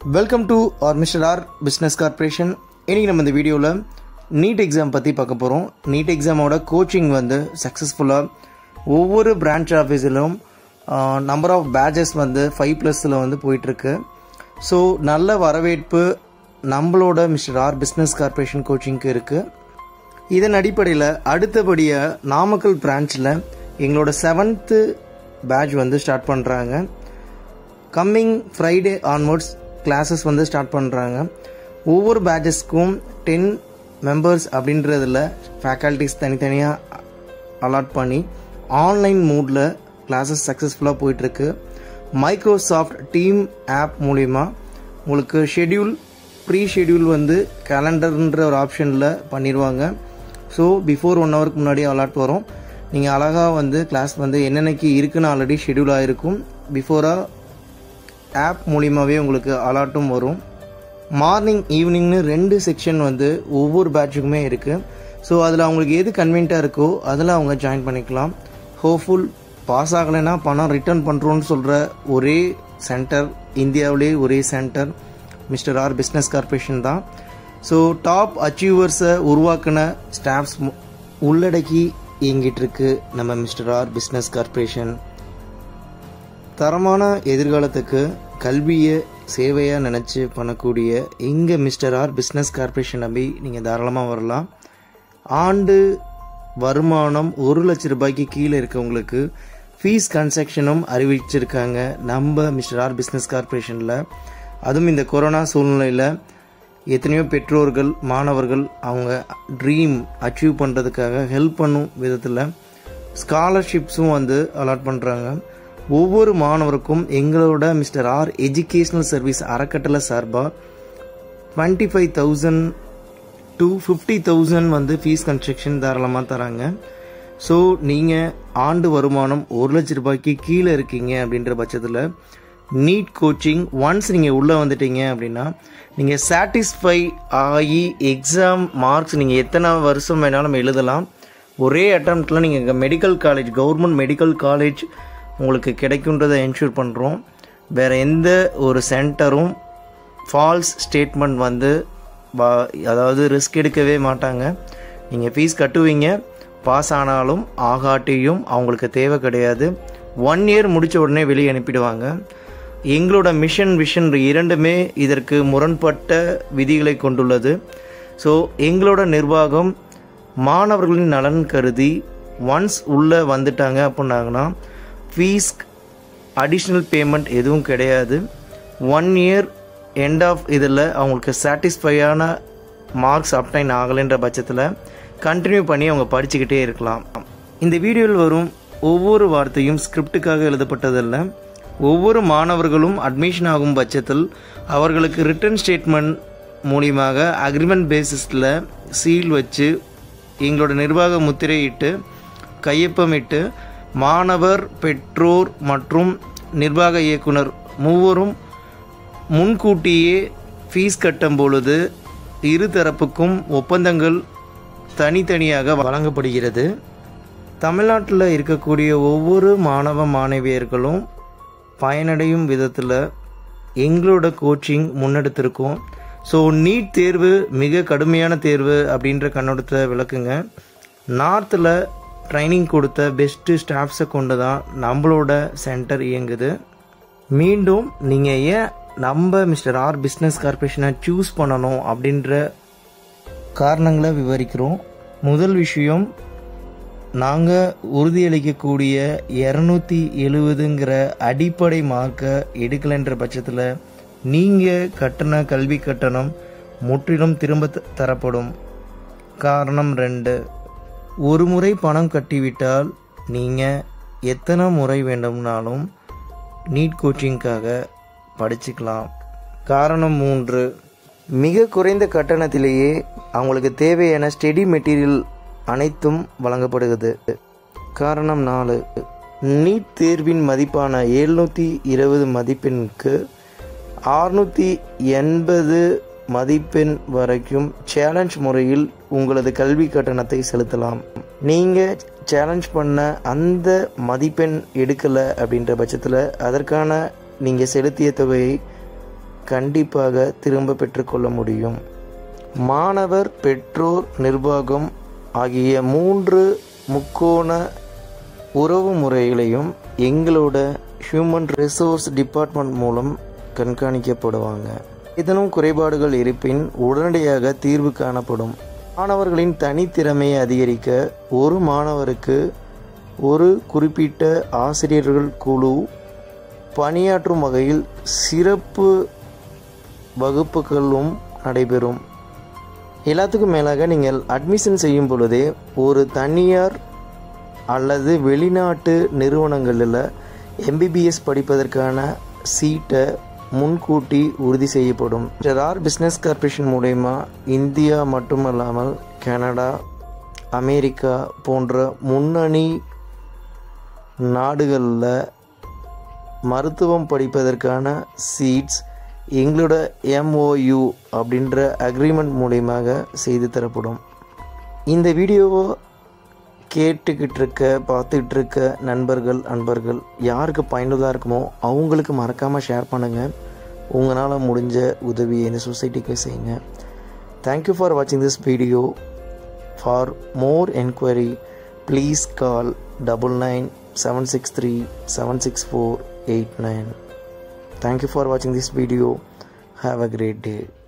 Welcome to R Mister R business corporation இன்றைக்கி நம்ம இந்த வீடியோவில் நீட் எக்ஸாம் பற்றி பார்க்க போகிறோம் நீட் எக்ஸாமோட கோச்சிங் வந்து சக்ஸஸ்ஃபுல்லாக ஒவ்வொரு பிரான்ச் ஆஃபீஸிலும் நம்பர் ஆஃப் பேட்சஸ் வந்து ஃபைவ் ப்ளஸில் வந்து போயிட்டுருக்கு ஸோ நல்ல வரவேற்பு நம்மளோட மிஸ்டர் ஆர் பிஸ்னஸ் கார்ப்பரேஷன் கோச்சிங்க்கு இருக்குது இதன் அடிப்படையில் அடுத்தபடியாக நாமக்கல் பிரான்ச்சில் எங்களோட செவன்த்து பேட்ச் வந்து ஸ்டார்ட் பண்ணுறாங்க கம்மிங் ஃப்ரைடே ஆன்வர்ட்ஸ் கிளாஸஸ் வந்து ஸ்டார்ட் பண்ணுறாங்க ஒவ்வொரு பேட்சஸ்க்கும் டென் மெம்பர்ஸ் அப்படின்றதில் ஃபேக்கல்ட்டிஸ் தனித்தனியாக அலாட் பண்ணி ஆன்லைன் மூடில் கிளாஸஸ் சக்ஸஸ்ஃபுல்லாக போயிட்டுருக்கு மைக்ரோசாஃப்ட் டீம் ஆப் மூலிமா உங்களுக்கு ஷெட்யூல் ப்ரீ ஷெட்யூல் வந்து கேலண்டர்ன்ற ஒரு ஆப்ஷனில் பண்ணிடுவாங்க ஸோ பிஃபோர் ஒன் ஹவருக்கு முன்னாடி அலாட் வரும் நீங்கள் அழகாக வந்து கிளாஸ் வந்து என்னென்னக்கு இருக்குன்னு ஆல்ரெடி ஷெட்யூல் ஆகிருக்கும் பிஃபோராக ஆப் மூலியமாகவே உங்களுக்கு அலாட்டும் வரும் மார்னிங் ஈவினிங்னு ரெண்டு செக்ஷன் வந்து ஒவ்வொரு பேட்சுக்குமே இருக்குது ஸோ அதில் அவங்களுக்கு எது கன்வீனியாக இருக்கோ அதில் அவங்க ஜாயின் பண்ணிக்கலாம் ஹோப்ஃபுல் பாஸ் ஆகலைன்னா பணம் ரிட்டர்ன் பண்ணுறோன்னு சொல்கிற ஒரே சென்டர் இந்தியாவிலே ஒரே centre Mister R business corporation தான் ஸோ டாப் அச்சீவர்ஸை உருவாக்கின ஸ்டாஃப்ஸ் உள்ளடக்கி இயங்கிட்டு இருக்கு நம்ம மிஸ்டர் ஆர் பிஸ்னஸ் கார்பரேஷன் தரமான எதிர்காலத்துக்கு கல்வியை சேவையாக நினச்சி பண்ணக்கூடிய இங்கே மிஸ்டர் ஆர் பிஸ்னஸ் கார்பரேஷன் நம்பி நீங்கள் தாராளமாக வரலாம் ஆண்டு வருமானம் ஒரு லட்ச ரூபாய்க்கு கீழே இருக்கவங்களுக்கு ஃபீஸ் கன்செக்ஷனும் அறிவிச்சிருக்காங்க நம்ம மிஸ்டர் ஆர் பிஸ்னஸ் கார்பரேஷனில் அதுவும் இந்த கொரோனா சூழ்நிலையில் எத்தனையோ பெற்றோர்கள் மாணவர்கள் அவங்க ட்ரீம் அச்சீவ் பண்ணுறதுக்காக ஹெல்ப் பண்ணும் விதத்தில் ஸ்காலர்ஷிப்ஸும் வந்து அலாட் பண்ணுறாங்க ஒவ்வொரு மாணவருக்கும் எங்களோட மிஸ்டர் ஆர் எஜுகேஷ்னல் சர்வீஸ் அறக்கட்டளை சார்பாக twenty five thousand to fifty thousand வந்து ஃபீஸ் கன்ஸ்ட்ரக்ஷன் தாராளமாக தராங்க ஸோ நீங்கள் ஆண்டு வருமானம் ஒரு லட்ச ரூபாய்க்கு கீழே இருக்கீங்க அப்படின்ற பட்சத்தில் நீட் கோச்சிங் ஒன்ஸ் நீங்கள் உள்ளே வந்துட்டீங்க அப்படின்னா நீங்கள் சாட்டிஸ்ஃபை ஆகி எக்ஸாம் மார்க்ஸ் நீங்கள் எத்தனை வருஷம் வேணாலும் எழுதலாம் ஒரே அட்டம்ப்டில் நீங்கள் medical college government medical college உங்களுக்கு கிடைக்குன்றதை என்ஷூர் பண்ணுறோம் வேறு எந்த ஒரு சென்டரும் ஃபால்ஸ் ஸ்டேட்மெண்ட் வந்து அதாவது ரிஸ்க் எடுக்கவே மாட்டாங்க நீங்கள் ஃபீஸ் கட்டுவீங்க பாஸ் ஆனாலும் ஆகாட்டியும் அவங்களுக்கு தேவை கிடையாது ஒன் இயர் முடித்த உடனே வெளியே அனுப்பிடுவாங்க எங்களோட மிஷன் விஷன் இரண்டுமே இதற்கு முரண்பட்ட விதிகளை கொண்டுள்ளது ஸோ எங்களோட நிர்வாகம் மாணவர்களின் நலன் கருதி ஒன்ஸ் உள்ளே வந்துட்டாங்க அப்படின்னாங்கன்னா ஃபீஸ் அடிஷ்னல் பேமெண்ட் எதுவும் கிடையாது ஒன் இயர் எண்ட் ஆஃப் இதில் அவங்களுக்கு சாட்டிஸ்ஃபையான மார்க்ஸ் அப்டைன் ஆகலைன்ற பட்சத்தில் கண்டினியூ பண்ணி அவங்க படிச்சுக்கிட்டே இருக்கலாம் இந்த வீடியோவில் வரும் ஒவ்வொரு வார்த்தையும் ஸ்கிரிப்டுக்காக எழுதப்பட்டதல்ல ஒவ்வொரு மாணவர்களும் அட்மிஷன் ஆகும் பட்சத்தில் அவர்களுக்கு ரிட்டர்ன் ஸ்டேட்மெண்ட் மூலியமாக அக்ரிமெண்ட் பேசிஸில் சீல் வச்சு எங்களோட நிர்வாக முத்திரையிட்டு கையொப்பமிட்டு மாணவர் பெற்றோர் மற்றும் நிர்வாக இயக்குனர் மூவரும் முன்கூட்டியே ஃபீஸ் கட்டும் பொழுது இரு தரப்புக்கும் ஒப்பந்தங்கள் தனித்தனியாக வழங்கப்படுகிறது தமிழ்நாட்டில் இருக்கக்கூடிய ஒவ்வொரு மாணவ மாணவியர்களும் பயனடையும் விதத்தில் எங்களோட கோச்சிங் முன்னெடுத்திருக்கோம் ஸோ நீட் தேர்வு மிக கடுமையான தேர்வு அப்படின்ற கண்ணோட்டத்தை விளக்குங்க நார்த்தில் ட்ரைனிங் கொடுத்த பெஸ்ட்டு ஸ்டாஃப்ஸை கொண்டு தான் நம்மளோட சென்டர் இயங்குது மீண்டும் நீங்கள் ஏன் நம்ம மிஸ்டர் ஆர் பிஸ்னஸ் கார்பரேஷனை சூஸ் பண்ணணும் அப்படின்ற காரணங்களை விவரிக்கிறோம் முதல் விஷயம் நாங்கள் உறுதியளிக்கக்கூடிய இரநூத்தி எழுபதுங்கிற அடிப்படை மார்க்கை எடுக்கலைன்ற பட்சத்தில் நீங்கள் கட்டண கல்வி கட்டணம் முற்றிலும் திரும்ப தரப்படும் காரணம் ரெண்டு ஒரு முறை பணம் கட்டிவிட்டால் நீங்கள் எத்தனை முறை வேண்டும்னாலும் நீட் கோச்சிங்காக படிச்சுக்கலாம் காரணம் மூன்று மிக குறைந்த கட்டணத்திலேயே அவங்களுக்கு தேவையான ஸ்டெடி மெட்டீரியல் அனைத்தும் வழங்கப்படுகிறது காரணம் நாலு நீட் தேர்வின் மதிப்பான எழுநூற்றி இருபது மதிப்பெண்ணுக்கு ஆறுநூற்றி எண்பது மதிப்பெண் வரைக்கும் சேலஞ்ச் முறையில் உங்களது கல்வி கட்டணத்தை செலுத்தலாம் நீங்கள் சேலஞ்ச் பண்ண அந்த மதிப்பெண் எடுக்கலை அப்படின்ற பட்சத்தில் அதற்கான நீங்கள் செலுத்திய தொகையை கண்டிப்பாக திரும்ப பெற்றுக்கொள்ள முடியும் மாணவர் பெற்றோர் நிர்வாகம் ஆகிய மூன்று முக்கோண உறவு முறைகளையும் எங்களோட ஹியூமன் ரிசோர்ஸ் டிபார்ட்மெண்ட் மூலம் கண்காணிக்கப்படுவாங்க ஏதேனும் குறைபாடுகள் இருப்பின் உடனடியாக தீர்வு காணப்படும் மாணவர்களின் தனித்திறமையை அதிகரிக்க ஒரு மாணவருக்கு ஒரு குறிப்பிட்ட ஆசிரியர்கள் குழு பணியாற்றும் வகையில் சிறப்பு வகுப்புகளும் நடைபெறும் எல்லாத்துக்கும் மேலாக நீங்கள் அட்மிஷன் செய்யும் பொழுதே ஒரு தனியார் அல்லது வெளிநாட்டு நிறுவனங்களில் எம்பிபிஎஸ் படிப்பதற்கான சீட்டை முன்கூட்டி உறுதி செய்யப்படும் ஆர் பிஸ்னஸ் கார்பரேஷன் மூலயமா இந்தியா மட்டுமல்லாமல் கனடா அமெரிக்கா போன்ற முன்னணி நாடுகளில் மருத்துவம் படிப்பதற்கான சீட்ஸ் எங்களோட எம்ஓயு அப்படின்ற அக்ரிமெண்ட் மூலியமாக செய்து தரப்படும் இந்த வீடியோவை கேட்டுக்கிட்டு இருக்க பார்த்துக்கிட்டு இருக்க நண்பர்கள் அன்பர்கள் யாருக்கு பயனுள்ளதாக இருக்குமோ அவங்களுக்கு மறக்காமல் ஷேர் பண்ணுங்கள் உங்களால் முடிஞ்ச உதவியை இந்த சொசைட்டிக்கு செய்யுங்க தேங்க்யூ ஃபார் வாட்சிங் this video for more enquiry please call double nine seven six three seven six four eight nine Thank you for watching this video. Have a great day.